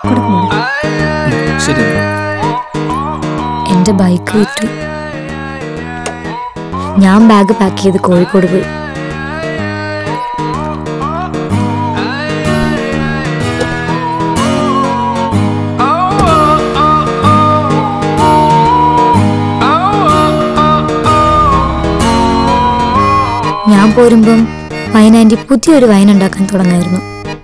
കൊടുക്ക് മോളെ. ശരി എന്റെ ബൈക്ക് വിറ്റു ഞാൻ ബാഗ് പാക്ക് ചെയ്ത് കോഴിക്കോട് പോയി ഞാൻ പോരുമ്പം വൈനാൻറ്റി പുതിയൊരു വൈൻ ഉണ്ടാക്കാൻ തുടങ്ങായിരുന്നു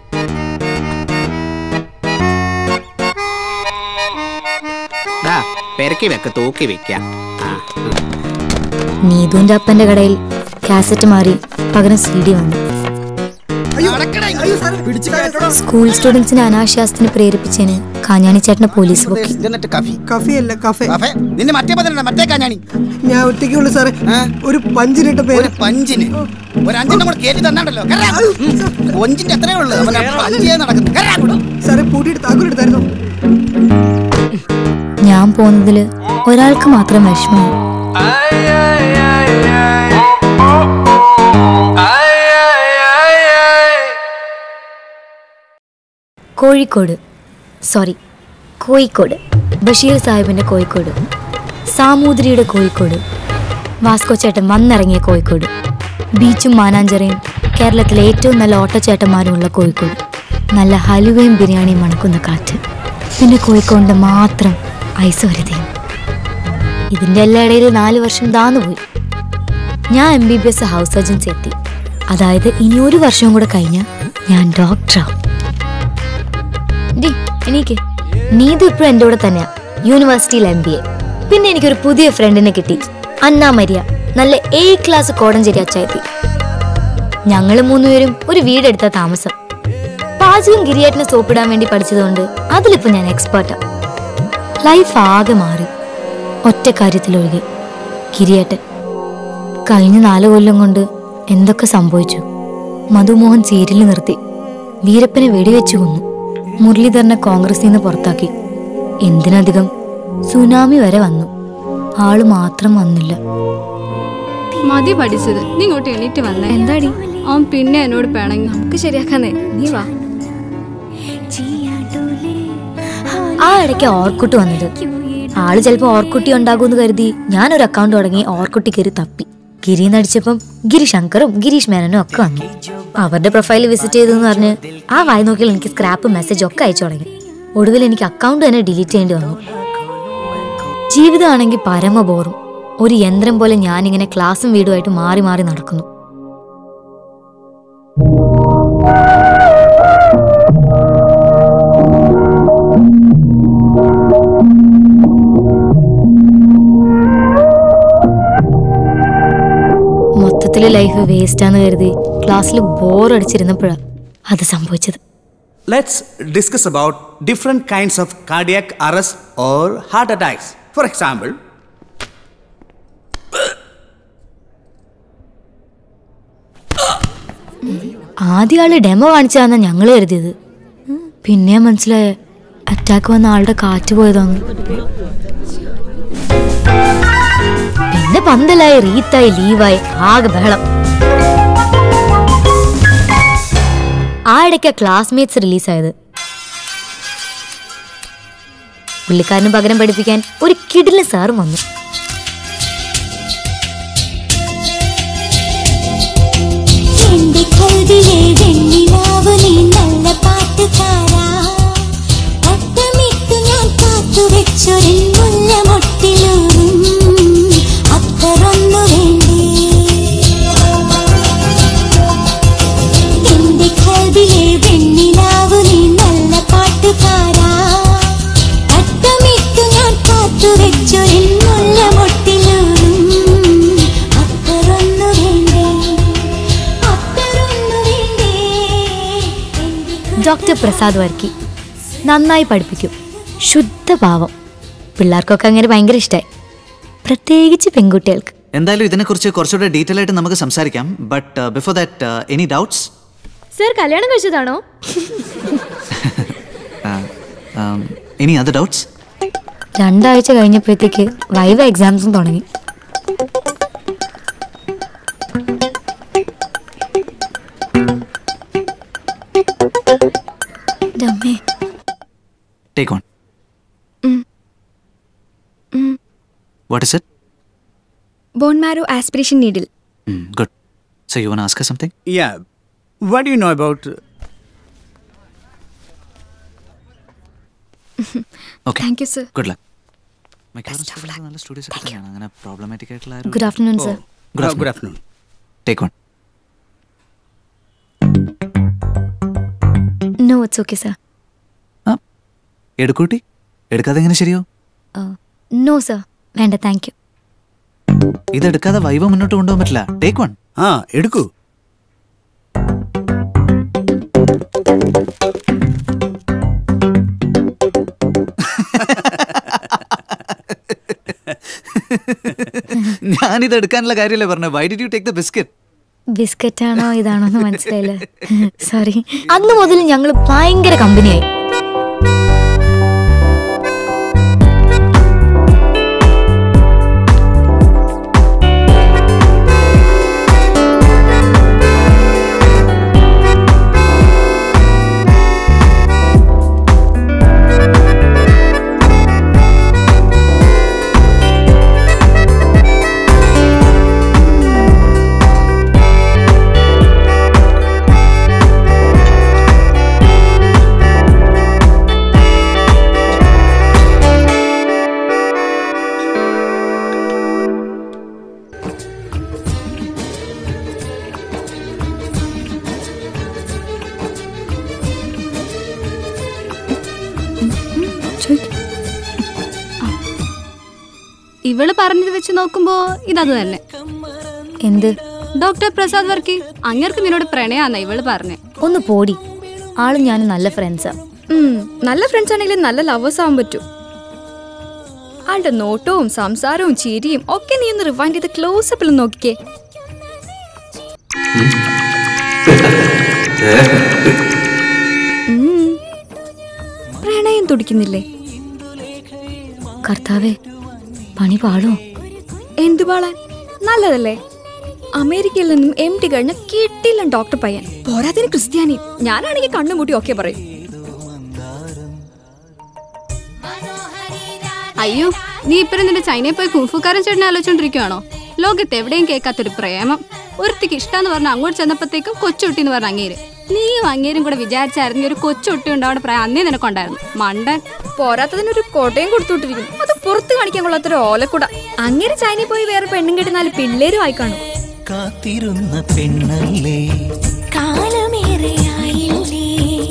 ദാ, പെരക്കി വെക്ക് തൂക്കി വെക്കാം ആ, നീതുവിന്റെ അപ്പന്റെ കടയിൽ കാസറ്റ് മാറി പകരം സി ഡി വന്നു സ്കൂൾ സ്റ്റുഡൻസിനെ അനാശാസ്ത്രത്തിന് പ്രേരിപ്പിച്ചതിന് കാഞ്ഞാണി ചേട്ടനെ പോലീസ് പൊക്കി എന്നിട്ട് കഫി കഫയല്ല കഫേ കഫേ നിന്റെ മറ്റേ പതിനെണ്ണ മറ്റേ കാഞ്ഞാണി ഞാൻ ഒറ്റയ്ക്കുള്ളൂ സാറേ ഒരു പഞ്ചിനിട്ട പേര് ഒരു പഞ്ചിന് ഒരു അഞ്ചെണ്ണം കൂടെ കയറ്റി തന്നാണ്ടല്ലോ കേറാ. ഉം. കൊഞ്ചിന്റെ എത്രയേ ഉള്ളൂ അവനെ പഞ്ച് ചെയ്യാൻ നടക്കുന്നു കേറാ അങ്ങോട്ട്. സാറേ പൂട്ടിയിട്ട് താക്കോലെടുത്തായിരുന്നു ഞാൻ പോകുന്നതില് ഒരാൾക്ക് മാത്രം വിഷമം കോഴിക്കോട് സോറി കോഴിക്കോട് ബഷീർ സാഹിബിന്റെ കോഴിക്കോട് സാമൂതിരിയുടെ കോഴിക്കോട് വാസ്കോ ചേട്ടൻ വന്നിറങ്ങിയ കോഴിക്കോട് ബീച്ചും മാനാഞ്ചിറയും കേരളത്തിലെ ഏറ്റവും നല്ല ഓട്ടോച്ചേട്ടന്മാരുമുള്ള കോഴിക്കോട് നല്ല ഹലുവയും ബിരിയാണിയും മണക്കുന്ന കാറ്റ് പിന്നെ കോഴിക്കോടിന്റെ മാത്രം ഐശ്വര്യതയും ഇതിന്റെ എല്ലാ ഇടയിൽ നാല് വർഷം താന്നുപോയി ഞാൻ M B B S house surgency എത്തി അതായത് ഇനി ഒരു വർഷവും കൂടെ കഴിഞ്ഞാൽ ഞാൻ ഡോക്ടറാവും ഡി എനിക്ക് നീതു ഇപ്പോഴും എൻ്റെ കൂടെ തന്നെയാ യൂണിവേഴ്സിറ്റിയിൽ എം ബി എ പിന്നെ എനിക്കൊരു പുതിയ ഫ്രണ്ടിനെ കിട്ടി അന്ന മരിയ നല്ല എ ക്ലാസ് കോടഞ്ചേരി അച്ചായത്തി ഞങ്ങൾ മൂന്നുപേരും ഒരു വീടെടുത്ത താമസം പാചകം ഗിരിയേട്ടനെ സോപ്പിടാൻ വേണ്ടി പഠിച്ചതുകൊണ്ട് അതിലിപ്പോ ഞാൻ എക്സ്പേർട്ടാ ലൈഫ് ആകെ മാറി ഒറ്റ കാര്യത്തിലൊഴികെ കിരിയേട്ടൻ കഴിഞ്ഞ നാല് കൊല്ലം കൊണ്ട് എന്തൊക്കെ സംഭവിച്ചു മധുമോഹൻ സീരിയൽ നിർത്തി വീരപ്പനെ വെടിവെച്ചു കൊന്നു മുരളീധരനെ കോൺഗ്രസിൽ നിന്ന് പുറത്താക്കി എന്തിനധികം സുനാമി വരെ വന്നു ആള് മാത്രം വന്നില്ല മതി പഠിച്ചത് നീ ഇങ്ങോട്ട് എണീറ്റ് വന്നേ എന്താടി അവൻ പിന്നെ എന്നോട് പിണങ്ങി നമുക്ക് ശരിയാക്കാന്നേ നീ വാ ആ ഇടയ്ക്ക് ഓർക്കുട്ടി വന്നത് ആള് ചിലപ്പോ ഓർക്കുട്ടി ഉണ്ടാകുമെന്ന് കരുതി ഞാനൊരു അക്കൗണ്ട് തുടങ്ങി ഓർക്കുട്ടി കയറി തപ്പി ഗിരി നടിച്ചപ്പം ഗിരി ശങ്കറും ഗിരീഷ് മേനനും ഒക്കെ വന്നു അവരുടെ പ്രൊഫൈൽ വിസിറ്റ് ചെയ്തു എന്ന് പറഞ്ഞ് ആ വായി നോക്കിയാൽ എനിക്ക് സ്ക്രാപ്പ് മെസ്സേജ് ഒക്കെ അയച്ചു തുടങ്ങി ഒടുവിൽ എനിക്ക് അക്കൗണ്ട് തന്നെ ഡിലീറ്റ് ചെയ്യേണ്ടി വന്നു ജീവിതമാണെങ്കിൽ പരമ ബോറും ഒരു യന്ത്രം പോലെ ഞാനിങ്ങനെ ക്ലാസ്സും വീടുമായിട്ട് മാറി മാറി നടക്കുന്നു മൊത്തത്തിൽ ലൈഫ് വേസ്റ്റാന്ന് കരുതി ക്ലാസ്സിൽ ബോറടിച്ചിരുന്നപ്പോഴാണ് അത് സംഭവിച്ചത് Let's discuss about different kinds of cardiac arrest or heart attacks. For example, ആദ്യ ആള് ഡെമോ കാണിച്ചാന്ന ഞങ്ങൾ കരുതിയത് പിന്നെ മനസ്സിലായ അറ്റാക്ക് വന്ന ആളുടെ കാറ്റ് പോയതാന്ന് പിന്നെ പന്തലായി റീത്തായി ലീവായി ആകെ ബഹളം ആ ഇടയ്ക്ക ക്ലാസ്മേറ്റ്സ് റിലീസായത് പുള്ളിക്കാരന് പകരം പഠിപ്പിക്കാൻ ഒരു കിടിലൻ സാറും വന്നു എന്റെ കൽവിലെ വെണ്ണിലാവ് നീ നല്ല പാട്ടുകാരാ അത്തമിട്ടു ഞാൻ കാത്തു വെച്ചൊരു മുല്ലമൊട്ടിലൂറും അത്തറൊന്നു വേണ്ടേ എന്റെ കൽവിലെ വെണ്ണിലാവ് നീ നല്ല പാട്ടുകാരാ അത്തമിട്ടു ഞാൻ കാത്തു വെച്ചൊരു മുല്ലമൊട്ടിലൂറും അത്തറൊന്നു വേണ്ടേ അത്തറൊന്നു വേണ്ടേ ഡോക്ടർ പ്രസാദ് വർക്കി നന്നായി പഠിപ്പിക്കും ശുദ്ധ പാവം പിള്ളേർക്കൊക്കെ അങ്ങനെ ഭയങ്കര ഇഷ്ടമായി പ്രത്യേകിച്ച് പെൺകുട്ടികൾക്ക് എന്തായാലും ഇതിനെക്കുറിച്ച് കുറച്ചുകൂടെ ഡീറ്റെയിൽ ആയിട്ട് നമുക്ക് സംസാരിക്കാം but before that any doubts sir കല്യാണം കഴിച്ചതാണോ എനി അതർ ഡൗട്ട്സ് രണ്ടാഴ്ച കഴിഞ്ഞപ്പോഴത്തേക്ക് വൈവ എക്സാംസും തുടങ്ങി എൻ്റെ അമ്മേ what is it bone marrow aspiration needle good so you one ask something Yeah. What do you know about. Okay thank you sir good luck മിക്കവാറും സ്കൂളിൽ നല്ല സ്റ്റുഡിയോസ് ഒക്കെ തന്നെയാണ് അങ്ങനെ പ്രോബ്ലമാറ്റിക് ആയിട്ടുള്ള ആരും good afternoon sir Good uh, good afternoon. afternoon. Take one no it's okay sir ആ എടുക്കൂട്ടി എടുക്കാതെ എങ്ങനെ ശരിയോ നോ സർ വേണ്ട താങ്ക് യു ഇതെടുക്കാതെ വൈവ മുന്നോട്ട് കൊണ്ടുപോകാൻ പറ്റില്ല ടേക്ക് വൺ ആ എടുക്കൂ ഞാനിത് എടുക്കാനുള്ള കാര്യമല്ലേ പറഞ്ഞത് why did you take the biscuit biscuit ആണോ ഇതാണോ എന്ന് മനസ്സിലായില്ല സോറി അന്ന് മുതൽ ഞങ്ങൾ ഭയങ്കര കമ്പനിയായി ഇവള് പറഞ്ഞത് വെച്ച് നോക്കുമ്പോ ഇതത് തന്നെ എന്ത് ഡോക്ടർ പ്രസാദ് വർക്കി അങ്ങേർക്ക് നിന്നോട് പ്രണയാന്ന ഇവള് പറഞ്ഞേ ഒന്ന് പോടി ആളും ഞാനും നല്ല ഫ്രണ്ട്സാ നല്ല ഫ്രണ്ട്സ് ആണെങ്കിലും നല്ല ലവേഴ്സ് ആവാൻ പറ്റും ആളുടെ നോട്ടവും സംസാരവും ചിരിയും ഒക്കെ നീ ഒന്ന് റിവൈൻഡ് ചെയ്ത് ക്ലോസപ്പിൽ നോക്കിക്കേ ഉം. പ്രണയം തുടിക്കുന്നില്ലേ കർത്താവേ പണി പാടോ എന്തു പാളാൻ നല്ലതല്ലേ അമേരിക്കയിൽ നിന്നും എം ടി കഴിഞ്ഞ കിട്ടില്ല ഡോക്ടർ പയ്യൻ പോരാതിന് ക്രിസ്ത്യാനി ഞാനാണെങ്കിൽ കണ്ണുമുട്ടി ഒക്കെ പറയും അയ്യോ നീ ഇപ്പഴും നിന്റെ ചൈനയിൽ പോയി കുംഫുക്കാരൻ ചേട്ടനെ ആലോചിച്ചോണ്ടിരിക്കുവാണോ ലോകത്ത് എവിടെയും കേൾക്കാത്തൊരു പ്രേമം ഒരുത്തിക്ക് ഇഷ്ടാന്ന് പറഞ്ഞ അങ്ങോട്ട് ചെന്നപ്പോഴത്തേക്കും കൊച്ചുട്ടി എന്ന് പറഞ്ഞ അങ്ങേര് നീയും അങ്ങേരും കൂടെ വിചാരിച്ചായിരുന്നു ഒരു കൊച്ചുട്ടി ഉണ്ടാവുന്ന പ്രായം അന്നേ നിനക്കുണ്ടായിരുന്നു മണ്ടൻ പോരാത്തതിന് ഒരു കോട്ടയും കൊടുത്തുവിട്ടിരിക്കുന്നു അത് പുറത്ത് കാണിക്കാൻ കൊള്ളാത്തൊരു ഓലക്കുട അങ്ങനെ ചൈനയിൽ പോയി വേറെ പെണ്ണും കെട്ടി നാല് പിള്ളേരും ആയി കാണും കാത്തിരുന്ന പെണ്ണല്ലേ കാലമേറെയായില്ലേ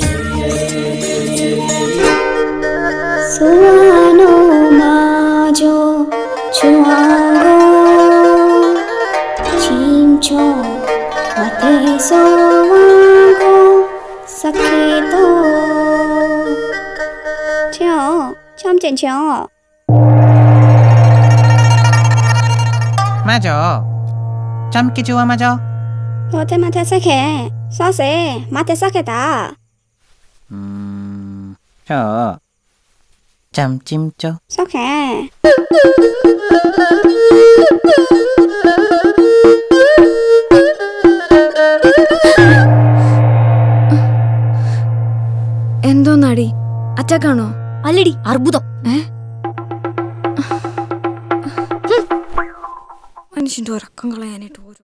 സുവാനോ മാജോ ചുവാങ്ങോ ചീംചോ മതേ സോവാങ്ങോ സഖേതോ ച്യോ ചാംചൻ ച്യോ 맞아 참기 좋아 맞아 너한테 마테 사케 사세 마테 사케다 음저 짬찜쪄 사케 എന്തോ നടി അറ്റാക്കാണോ അല്ലടി അർബുദം മനുഷ്യന്റെ ഉറക്കം കളയാനായിട്ട് ഓരോ